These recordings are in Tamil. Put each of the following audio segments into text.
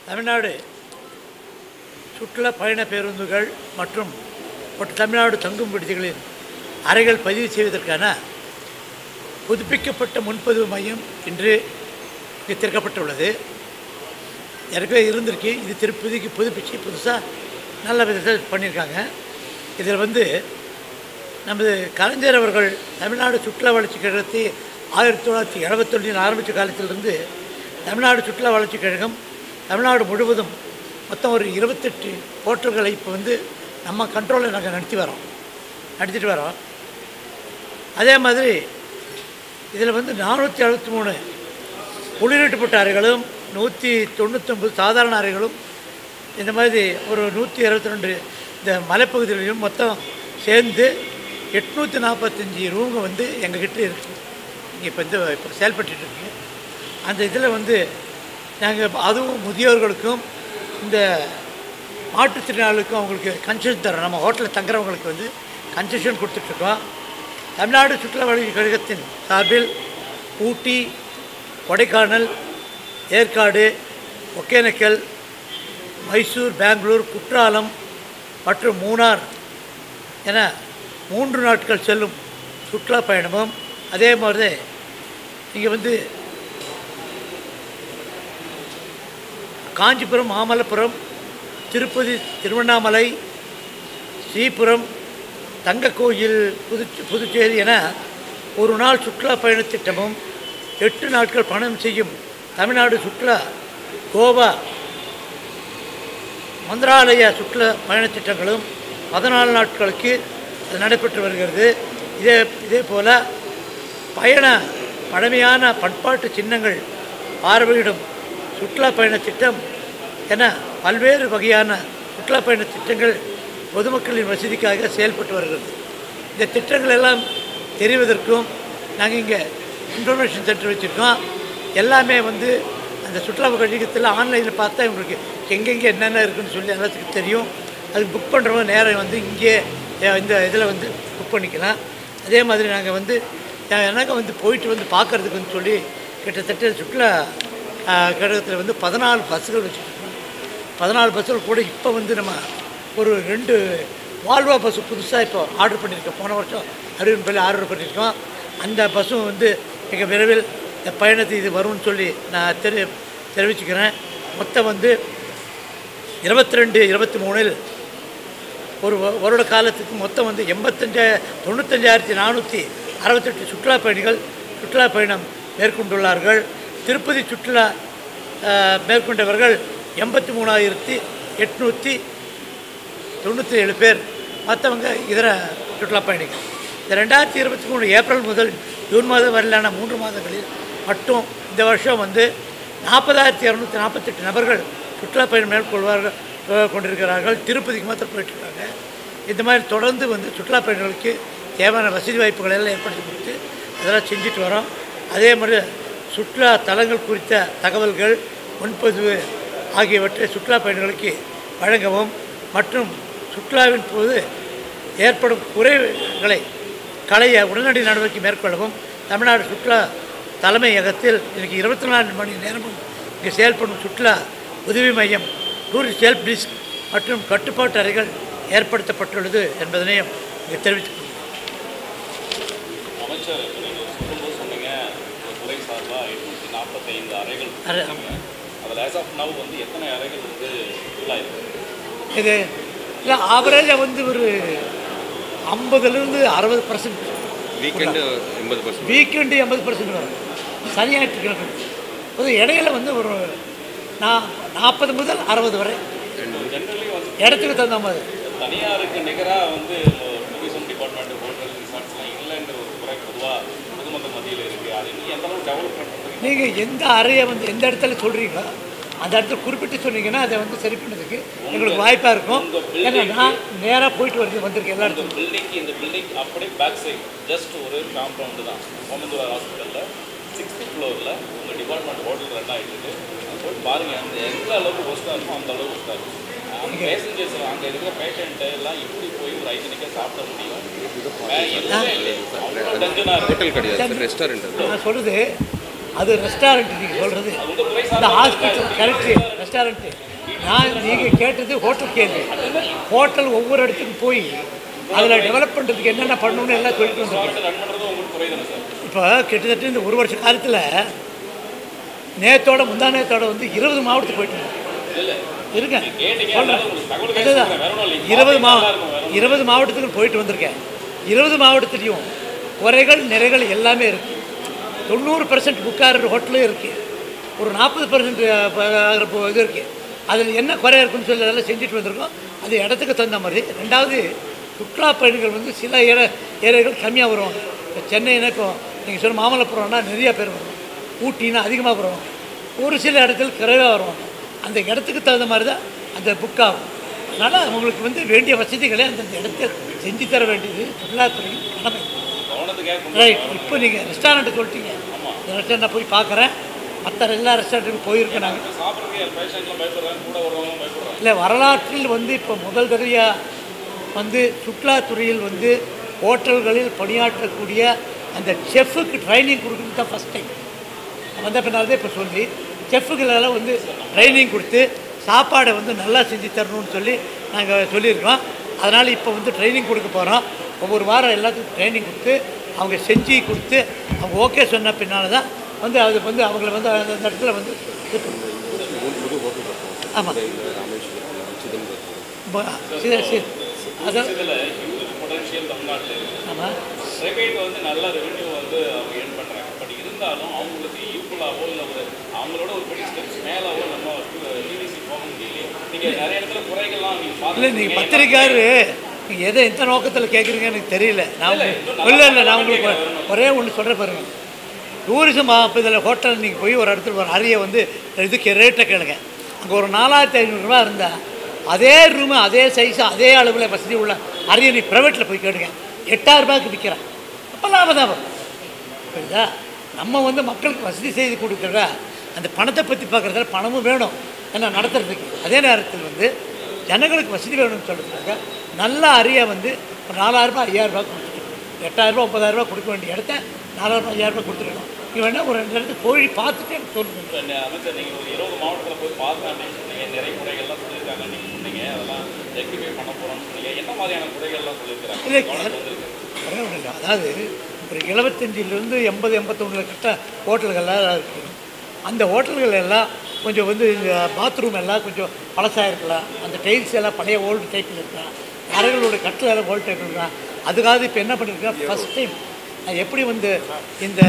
தமிழ்நாடு சுற்றுலா பயண பேருந்துகள் மற்றும் மற்ற தமிழ்நாடு தங்கும் விடுதிகளின் அறைகள் பதிவு செய்வதற்கான புதுப்பிக்கப்பட்ட முன்பதிவு மையம் இன்று இங்கே திறக்கப்பட்டுள்ளது ஏற்கனவே இருந்திருக்கு இது திருப்பதிக்கு புதுப்பிச்சு புதுசாக நல்ல விதத்தில் பண்ணியிருக்காங்க இதில் வந்து நமது கலைஞர் அவர்கள் தமிழ்நாடு சுற்றுலா வளர்ச்சி கழகத்தை ஆயிரத்தி தொள்ளாயிரத்தி எழுபத்தொன்னில் ஆரம்பித்த காலத்திலிருந்து தமிழ்நாடு சுற்றுலா வளர்ச்சி கழகம் தமிழ்நாடு முழுவதும் மொத்தம் ஒரு இருபத்தெட்டு ஹோட்டல்களை இப்போ வந்து நம்ம கண்ட்ரோலில் நாங்கள் நடத்தி வரோம் நடத்திட்டு வரோம் அதே மாதிரி இதில் வந்து நானூற்றி அறுபத்தி மூணு குளிரூட்டப்பட்ட அறைகளும் நூற்றி தொண்ணூத்தொம்பது சாதாரண அறைகளும் இந்த மாதிரி ஒரு நூற்றி இருபத்தி ரெண்டு இந்த மலைப்பகுதிகளிலும் மொத்தம் சேர்ந்து எட்நூற்றி நாற்பத்தஞ்சி ரூமுங்க வந்து எங்ககிட்ட இருக்குது இங்கே இப்போ இந்த இப்போ செயல்பட்டுட்டு இருக்கு அந்த இதில் வந்து நாங்கள் அதுவும் முதியோர்களுக்கும் இந்த மாற்றுத்திறனாளிகளுக்கும் அவங்களுக்கு கன்செஷன் தரோம் நம்ம ஹோட்டலில் தங்குறவங்களுக்கு வந்து கன்செஷன் கொடுத்துட்ருக்கோம் தமிழ்நாடு சுற்றுலா வளர்ச்சி கழகத்தின் சார்பில் ஊட்டி கொடைக்கானல் ஏற்காடு ஒகேனக்கல் மைசூர் பெங்களூர் குற்றாலம் மற்றும் மூணார் என மூன்று நாட்கள் செல்லும் சுற்றுலா பயணமும் அதே மாதிரி இங்கே வந்து காஞ்சிபுரம் மாமல்லபுரம் திருப்பதி திருவண்ணாமலை ஸ்ரீபுரம் தங்கக்கோயில் புது புதுச்சேரி என ஒரு நாள் சுற்றுலா பயணத் திட்டமும் எட்டு நாட்கள் பயணம் செய்யும் தமிழ்நாடு சுற்றுலா கோவா மந்திராலய சுற்றுலா பயணத் திட்டங்களும் பதினாலு நாட்களுக்கு அது நடைபெற்று வருகிறது இதே இதே போல் பயண பழமையான பண்பாட்டு சின்னங்கள் பார்வையிடும் சுற்றுலா பயண திட்டம் என பல்வேறு வகையான சுற்றுலா பயண திட்டங்கள் பொதுமக்களின் வசதிக்காக செயல்பட்டு வருகிறது இந்த திட்டங்கள் எல்லாம் தெரிவதற்கும் நாங்கள் இங்கே இன்ஃபர்மேஷன் சென்டர் வச்சுருக்கோம் எல்லாமே வந்து அந்த சுற்றுலா கழகத்தில் ஆன்லைனில் பார்த்தா இவங்களுக்கு எங்கெங்கே என்னென்ன இருக்குன்னு சொல்லி எல்லாத்துக்கும் தெரியும் அது புக் பண்ணுறவங்க நேரம் வந்து இங்கே அஹ், இந்த இதில் வந்து புக் பண்ணிக்கலாம் அதே மாதிரி நாங்கள் வந்து அஹ், எனக்கு வந்து போயிட்டு வந்து பார்க்குறதுக்குன்னு சொல்லி கிட்டத்தட்ட சுற்றுலா அஹ், கழகத்தில் வந்து பதினாலு பஸ்ஸுகள் வச்சுருக்கோம் பதினாலு பஸ்ஸுகள் கூட இப்போ வந்து நம்ம ஒரு ரெண்டு வால்வா பஸ்ஸு புதுசாக இப்போ ஆர்டர் பண்ணியிருக்கோம் போன வருஷம் அறுபது பேர் ஆர்டர் பண்ணியிருக்கோம் அந்த பஸ்ஸும் வந்து மிக விரைவில் இந்த பயணத்தை இது வரும்னு சொல்லி நான் தெரி தெரிவிச்சுக்கிறேன் மொத்தம் வந்து இருபத்தி ரெண்டு இருபத்தி மூணில் ஒரு வ- வருட காலத்துக்கு மொத்தம் வந்து எண்பத்தஞ்சா தொண்ணூத்தஞ்சாயிரத்தி நானூற்றி அறுபத்தெட்டு சுற்றுலா பயணிகள் சுற்றுலா பயணம் மேற்கொண்டுள்ளார்கள் திருப்பதி சுற்றுலா அஹ், மேற்கொண்டவர்கள் எண்பத்தி மூணாயிரத்தி எட்நூற்றி தொண்ணூற்றி ஏழு பேர் மற்றவங்க இதர சுற்றுலா பயணிகள் இந்த ரெண்டாயிரத்தி இருபத்தி மூணு ஏப்ரல் முதல் ஜூன் மாதம் வரையிலான மூன்று மாதங்களில் மட்டும் இந்த வருஷம் வந்து நாற்பதாயிரத்தி இரநூத்தி நாற்பத்தெட்டு நபர்கள் சுற்றுலா பயணம் மேற்கொள்வார்கள் அஹ், கொண்டிருக்கிறார்கள் திருப்பதிக்கு மாத்திரம் போயிட்டுருக்காங்க இந்த மாதிரி தொடர்ந்து வந்து சுற்றுலா பயணிகளுக்கு தேவையான வசதி வாய்ப்புகளை எல்லாம் ஏற்படுத்தி கொடுத்து அதெல்லாம் செஞ்சுட்டு வரோம் அதே மாதிரி சுற்றுலா தலங்கள் குறித்த தகவல்கள் முன்பதிவு ஆகியவற்றை சுற்றுலா பயணிகளுக்கு வழங்கவும் மற்றும் சுற்றுலாவின் போது ஏற்படும் குறைகளை களைய உடனடி நடவடிக்கை மேற்கொள்ளவும் தமிழ்நாடு சுற்றுலா தலைமையகத்தில் இன்னைக்கு இருபத்தி நாலு மணி நேரமும் இங்கே செயல்படும் சுற்றுலா உதவி மையம் டூரிஸ்ட் ஹெல்ப் டெஸ்க் மற்றும் கட்டுப்பாட்டு அறைகள் ஏற்படுத்தப்பட்டுள்ளது என்பதனையும் இங்கே தெரிவித்துக் கொள்கிறேன். அமைச்சர் நீங்கள் சொல்லும்போது சொன்னீங்க இந்த துறை சார்பாக எட்நூற்றி நாற்பத்தைந்து அறைகள் அறை, கொடுத்தாங்க. அதில் ஆஸ் ஆஃப் நவ் வந்து எத்தனை அறைகள் வந்து ஃபில் ஆயிருக்கு இது இல்லை ஆவரேஜாக வந்து ஒரு ஐம்பதுலேருந்து அறுபது பர்சன்ட் வீக்கெண்டு எண்பது பர்சன்ட் வீக்கெண்டு எண்பது பர்சன்ட் வரும் சனி ஞாயிற்றுக்கிழமை அது இடையில வந்து ஒரு நான் நாற்பது முதல் அறுபது வரை ஜென்ரலி வந்து இடத்துக்கு தகுந்த மாதிரி தனியாருக்கு நிகராக வந்து டூரிசம் டிபார்ட்மெண்ட் ஹோட்டல் ரிசார்ட்ஸ்லாம் இல்லைன்ற ஒரு குறை பொதுவாக பொதுமக்கள் மத்தியில் இருக்குது அது இன்னும் எந்த அளவுக்கு டெவலப் பண்ணுறதுக்கு நீங்கள் எந்த அறையை வந்து எந்த இடத்துல சொல்கிறீங்களோ அந்த இடத்துல குறிப்பிட்டு சொன்னீங்கன்னா அதை வந்து சரி பண்ணதுக்கு எங்களுக்கு வாய்ப்பாக இருக்கும் ஏன்னா நான் நேராக போயிட்டு வருது வந்திருக்கேன் எல்லா இந்த இடத்துக்கும் பில்டிங் இந்த பில்டிங் அப்படியே பேக் சைடு ஜஸ்ட் ஒரு காம்பவுண்டு தான் ஓமந்தூரா ஹாஸ்பிட்டலில் சிக்ஸ்த் ஃப்ளோரில் உங்கள் டிபார்ட்மெண்ட் ஹோட்டல் ரன் ஆகிட்டு இருக்கு அங்க போய் பாருங்கள் அந்த எந்த அளவுக்கு ஒஸ்ட்டாக இருக்கும் அந்த அளவுக்கு ஒஸ்ட்டாக இருக்கும் அந்த பேசஞ்சர்ஸ் அங்கே இருக்கிற பேஷண்ட்டு எல்லாம் இப்படி போய் ஒரு ஹைஜீனிக்காக சாப்பிட முடியும் வேற எதுவுமே இல்லை அவ்வளோ டென்ஷனாக இருக்குது ஹோட்டல் கிடையாது சார் ரெஸ்டாரண்ட் அது நான் சொல்லுது அது ரெஸ்டாரண்ட் நீங்கள் சொல்கிறது இந்த ஹாஸ்பிட்டல் கரெக்டு ரெஸ்டாரண்ட்டு நான் நீங்கள் கேட்டது ஹோட்டல் கேள்வி ஹோட்டல் ஒவ்வொரு இடத்துக்கும் போய் அதில் டெவலப் பண்ணுறதுக்கு என்னென்ன பண்ணணும்னு எல்லாம் சொல்லிட்டு வந்திருக்கேன் ரன் பண்ணுறது உங்களுக்கு குறை தானே சார் இப்போ கிட்டத்தட்ட இந்த ஒரு வருஷ காலத்தில் நேத்தோட முந்தா நேத்தோட வந்து இருபது மாவட்டத்துக்கு போயிட்டு வந்தேன். இருக்கேன் கேட்டீங்க சொல்றேன். அதனால உங்களுக்கு தகவல் அதுதான். கேட்க வேற ஒன்றும் இல்லை இருபது மா நல்லா இருக்கும் வேற ஒண்ணும் இருபது மாவட்டத்துக்கு போயிட்டு வந்திருக்கேன் இருபது மாவட்டத்துலேயும் குறைகள் நிறைகள் எல்லாமே இருக்குது தொண்ணூறு பர்சன்ட் புக்காரர் ஹோட்டலும் இருக்குது ஒரு நாற்பது பர்சன்ட் இது இருக்குது அதில் என்ன குறை இருக்குன்னு சொல்லி அதெல்லாம் செஞ்சுட்டு வந்திருக்கோம் அது இடத்துக்கு தகுந்த மாதிரி ரெண்டாவது சுற்றுலா பயணிகள் வந்து சில ஏர ஏரியாக்கள் கம்மியாக வருவாங்க இப்போ சென்னைனா இப்போ நீங்கள் சொன்ன மாமல்லபுரம்னா நிறைய பேர் வருவாங்க ஊட்டினா அதிகமாக வருவாங்க ஒரு சில இடத்துல குறைவாக வருவாங்க அந்த இடத்துக்கு தகுந்த மாதிரி தான் அந்த புக் ஆகும் அதனால் அவங்களுக்கு வந்து வேண்டிய வசதிகளை அந்தந்த இடத்தில் செஞ்சு தர வேண்டியது சுற்றுலாத்துறையின் கடமை கவனத்துக்கு ரைட் இப்போ நீங்கள் ரெஸ்டாரண்ட்டு சொல்லிட்டீங்க இந்த ரெஸ்டாரண்ட் நான் போய் பார்க்குறேன் மற்ற எல்லா ரெஸ்டாரண்ட்டுக்கும் போயிருக்கேன் நாங்கள் சாப்பிட்றதுக்கு பேஷண்ட்லாம் பயப்படுறாங்க கூட வரவங்க பயப்படுறாங்க இல்லை வரலாற்றில் வந்து இப்போ முதல் தடவையாக வந்து சுற்றுலாத்துறையில் வந்து ஹோட்டல்களில் பணியாற்றக்கூடிய அந்த செஃப்புக்கு ட்ரைனிங் கொடுக்குறது தான் ஃபஸ்ட் டைம் வந்த பின்னால் தான் இப்போ சொல்லி செஃப்புகளெல்லாம் வந்து ட்ரைனிங் கொடுத்து சாப்பாடை வந்து நல்லா செஞ்சு தரணும்னு சொல்லி நாங்கள் சொல்லியிருக்கோம் அதனால் இப்போ வந்து ட்ரைனிங் கொடுக்க போகிறோம் ஒவ்வொரு வாரம் எல்லாத்துக்கும் ட்ரைனிங் கொடுத்து அவங்க செஞ்சு கொடுத்து அவங்க ஓகே சொன்ன பின்னால் தான் வந்து அது வந்து அவங்கள வந்து அந்த அந்த இடத்துல வந்து இது பண்ணுவோம் புது ஹோட்டல் பார்த்தோம் ஆமாம் இல்லை ராமேஸ்வரம் சிதம்பரம் சரி சரி அதான் இதில் ஹியூஜ் பொட்டன்ஷியல் தமிழ்நாட்டில் இருக்குது ஆமாம் ப்ரைவேட் வந்து நல்ல ரெவென்யூ வந்து அவங்க ஏர்ன் பண்ணுறாங்க பட் இருந்தாலும் அவங்களுக்கு ஈக்குவலாகவோ இல்லை ஒரு அவங்களோட ஒரு பெரிய ஸ்டெப்ஸ் மேலாவோ நம்ம டிவிசி போக முடியலையே நீங்கள் நிறைய இடத்துல குறைகள்லாம் நீங்கள் இல்லை நீங்கள் பத்திரிக்காரு நீங்கள் எதை எந்த நோக்கத்தில் கேட்குறீங்கன்னு எனக்கு தெரியல நான் உங்க- இல்லை இல்லை நான் உங்களுக்கு ஒரே ஒன்று சொல்கிற பாருங்க டூரிசம் இப்போ இதில் ஹோட்டல் நீங்கள் போய் ஒரு இடத்துல ஒரு அறையை வந்து இதுக்கு ரேட்டை கேளுங்க அங்கே ஒரு நாலாயிரத்தி ஐநூறுரூவா இருந்தால் அதே ரூமு அதே சைஸு அதே அளவில் வசதி உள்ள அறையை நீ ப்ரைவேட்டில் போய் கேளுங்க எட்டாயிரம் ரூபாய்க்கு விற்கிறான் அப்போ லாபம் தான் வரும் புரியுதா நம்ம வந்து மக்களுக்கு வசதி செய்து கொடுக்குற அந்த பணத்தை பற்றி பார்க்குறதால பணமும் வேணும் ஏன்னா நடத்துறதுக்கு அதே நேரத்தில் வந்து ஜனங்களுக்கு வசதி வேணும்னு சொல்கிறதுக்காக நல்ல அரியா வந்து ஒரு நாலாயிரரூபா ஐயாயிரரூபா கொடுத்துருக்கணும் எட்டாயிரரூபா ஒன்பதாயிரரூபா கொடுக்க வேண்டிய இடத்த நாலாயிரரூபா ஐயாயிரரூபா கொடுத்துருக்கணும் நீ வேணால் ஒரு ரெண்டு இடத்துக்கு போய் பார்த்துட்டு எனக்கு சொல்லுங்க அமைச்சர் நீங்கள் ஒரு இருபது மாவட்டத்தில் போய் பார்த்தா நீங்கள் சொன்னீங்க நிறைய குறைகள்லாம் சொல்லியிருக்காங்க நீங்கள் சொன்னீங்க அதெல்லாம் ரெக்டிஃபை பண்ண போகிறோம்னு சொன்னீங்க என்ன மாதிரியான குறைகள்லாம் சொல்லியிருக்காங்க இல்லை கவனத்துக்கு வந்திருக்கு ஒரே ஒன்று இல்லை அதாவது ஒரு எழுபத்தஞ்சிலிருந்து எண்பது எண்பத்தொன்று கிட்ட ஹோட்டல்கள்லாம் இருக்குது அந்த ஹோட்டல்கள் எல்லாம் கொஞ்சம் வந்து இந்த பாத்ரூம் எல்லாம் கொஞ்சம் பழசாக இருக்கலாம் அந்த டைல்ஸ் எல்லாம் பழைய ஓல்டு டைப்பில் இருக்கலாம் அறைகளோட கட்டில் எல்லாம் ஓல்டு டைப்பில் இருக்கலாம் அதுக்காக இப்போ என்ன பண்ணியிருக்கேன் ஃபஸ்ட் டைம் நான் எப்படி வந்து இந்த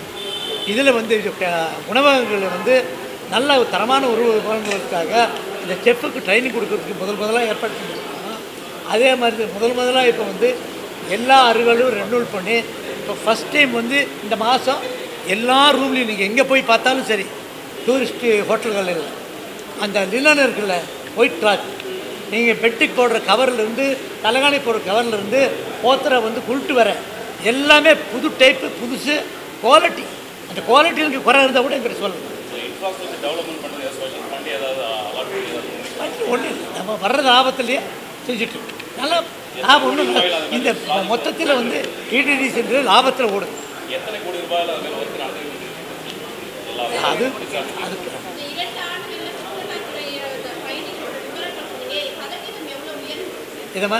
இதில் வந்து இது க- உணவகங்களில் வந்து நல்ல ஒரு தரமான உணவு வழங்குவதற்காக இந்த செஃப்புக்கு ட்ரைனிங் கொடுக்கறதுக்கு முதல் முதலாக ஏற்பாடு பண்ணியிருக்கோம் அதே மாதிரி முதல் முதலாக இப்போ வந்து எல்லா அறுகளும் ரெனூல் பண்ணி இப்போ ஃபஸ்ட் டைம் வந்து இந்த மாதம் எல்லா ரூம்லேயும் நீங்கள் எங்கே போய் பார்த்தாலும் சரி டூரிஸ்ட்டு ஹோட்டல்கள் இல்லை அந்த லினன் இருக்குல்ல ஒயிட் கிளாத் நீங்கள் பெட்டுக்கு போடுற கவர்லேருந்து தலைகாணி போடுற கவர்லேருந்து போத்தரை வந்து குளிட்டு வர எல்லாமே புது டைப்பு புதுசு குவாலிட்டி அந்த குவாலிட்டிக்கு குறை இருந்தால் கூட எங்கிட்ட சொல்லுங்கள் இன்ஃப்ராஸ்ட்ரக்சர் டெவலப்மெண்ட் பண்ணுறது ஸ்பெஷல் பண்ணி ஏதாவது அலாட் பண்ணி ஏதாவது பண்ணிருக்கீங்களா? ஒன்றும் இல்லை நம்ம வர்றது ஆபத்துலேயே செஞ்சுட்டு இருக்கோம். நல்லா லாபம் ஒன்றும் இந்த மொத்தத்தில் வந்து டிடிடி சென்று லாபத்தில் ஓடுது எத்தனை கோடி ரூபாயில் அது மேலே ஒர்க் நடந்துட்டு இருக்கு? எல்லா அது அதுக்கு இந்த இரண்டு ஆண்டுகளில் சுற்றுலாத்துறை அந்த பயணிகள் விவரங்கள் சொன்னீங்க சதவீதம் எவ்வளவு உயர்ந்து இதமா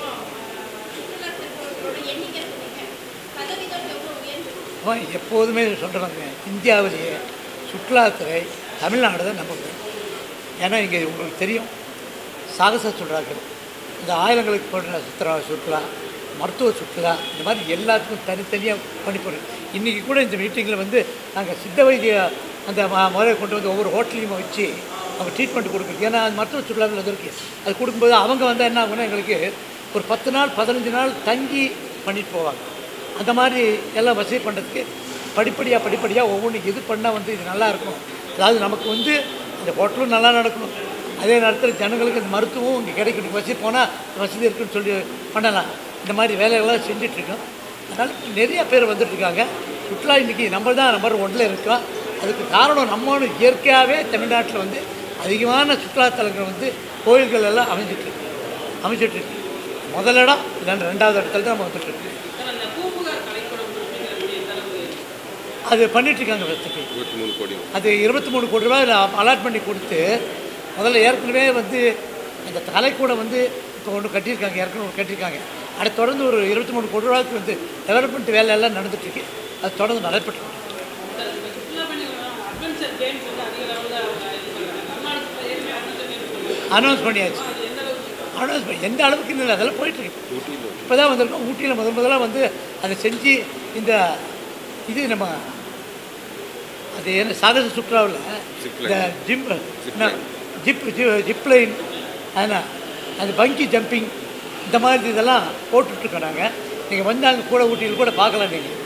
சுற்றுலாத்துறையோட எண்ணிக்கை சொன்னீங்க சதவீதம் எவ்வளவு உயர்ந்து அவன் எப்போதுமே சொல்கிறாங்க இந்தியாவிலேயே சுற்றுலாத்துறை தமிழ்நாடு தான் நம்ப முடியும் ஏன்னா இங்கே உங்களுக்கு தெரியும் சாகச சுற்றுலாக்கள் இந்த ஆயிரங்களுக்கு போடுற சுற்றுலா சுற்றுலா மருத்துவ சுற்றுலா இந்த மாதிரி எல்லாத்துக்கும் தனித்தனியாக பண்ணி போகிறோம் இன்றைக்கி கூட இந்த மீட்டிங்கில் வந்து நாங்கள் சித்த வைத்திய அந்த ம- முறையை கொண்டு வந்து ஒவ்வொரு ஹோட்டலையும் வச்சு அவங்க ட்ரீட்மெண்ட் கொடுக்குறது ஏன்னா அது மருத்துவ சுற்றுலாவில் அது இருக்குது அது கொடுக்கும்போது அவங்க வந்து என்ன ஆகும்னா எங்களுக்கு ஒரு பத்து நாள் பதினஞ்சு நாள் தங்கி பண்ணிட்டு போவாங்க அந்த மாதிரி எல்லாம் வசதி பண்ணுறதுக்கு படிப்படியாக படிப்படியாக ஒவ்வொன்றும் எது பண்ணால் வந்து இது நல்லா இருக்கும் அதாவது நமக்கு வந்து இந்த ஹோட்டலும் நல்லா நடக்கணும் அதே நேரத்தில் ஜனங்களுக்கு இந்த மருத்துவம் இங்கே கிடைக்கணும் வசதி போனால் வசதி இருக்குன்னு சொல்லி பண்ணலாம் இந்த மாதிரி வேலைகள்லாம் செஞ்சிட்ருக்கோம் அதனால் நிறைய பேர் வந்துட்டுருக்காங்க சுற்றுலா இன்றைக்கி நம்ம தான் நம்பர் ஒன்றில் இருக்கோம் அதுக்கு காரணம் நம்மளோட இயற்கையாகவே தமிழ்நாட்டில் வந்து அதிகமான சுற்றுலாத்தலங்கள் வந்து கோயில்கள் எல்லாம் அமைஞ்சிட்ருக்கு அமைஞ்சிட்ருக்கு முதல் இடம் இல்லைன்னா ரெண்டாவது இடத்துல தான் நம்ம வந்துட்டுருக்கு அது பண்ணிகிட்ருக்காங்க ஃபஸ்ட்டுக்கு இருபத்தி மூணு கோடி அது இருபத்தி மூணு கோடி ரூபாய் அலாட் பண்ணி கொடுத்து முதல்ல ஏற்கனவே வந்து அந்த தலைக்கூட வந்து இப்போ ஒன்று கட்டியிருக்காங்க ஏற்கனவே ஒன்று கட்டியிருக்காங்க அடுத்து தொடர்ந்து ஒரு இருபத்தி மூணு கோடி ரூபாய்க்கு வந்து டெவலப்மெண்ட் வேலை எல்லாம் நடந்துட்டுருக்கு அது தொடர்ந்து நடைபெற்று சுற்றுலா பயணிகள் அட்வென்ச்சர் கேம்ஸ் வந்து அதிக லெவலில் அவங்க இது பண்ணுறாங்க கர்நாடகத்தில் ஏற்கனவே அட்வென்ச்சர் கேம்ஸ் பண்ணுறாங்க அனௌன்ஸ் பண்ணியாச்சு அது எந்த அளவுக்கு அனௌன்ஸ் பண்ணி எந்த அளவுக்கு இல்லை அதெல்லாம் போயிட்டுருக்கு ஊட்டியில் இப்போ தான் வந்திருக்கோம் ஊட்டியில் முதல் முதலாக வந்து அதை செஞ்சு இந்த இது நம்ம அது என்ன சாகச சுற்றுலாவில் Zip இந்த line. ஜிம் Zip என்ன, line. ஜிப் ஜி- ஜிப் லைன் அதனால் அது பங்கி ஜம்பிங் இந்த மாதிரி இதெல்லாம் போட்டுட்ருக்கோம் நாங்கள் நீங்கள் வந்து அங்கே கூட ஊட்டியில் கூட பார்க்கலாம் நீங்கள்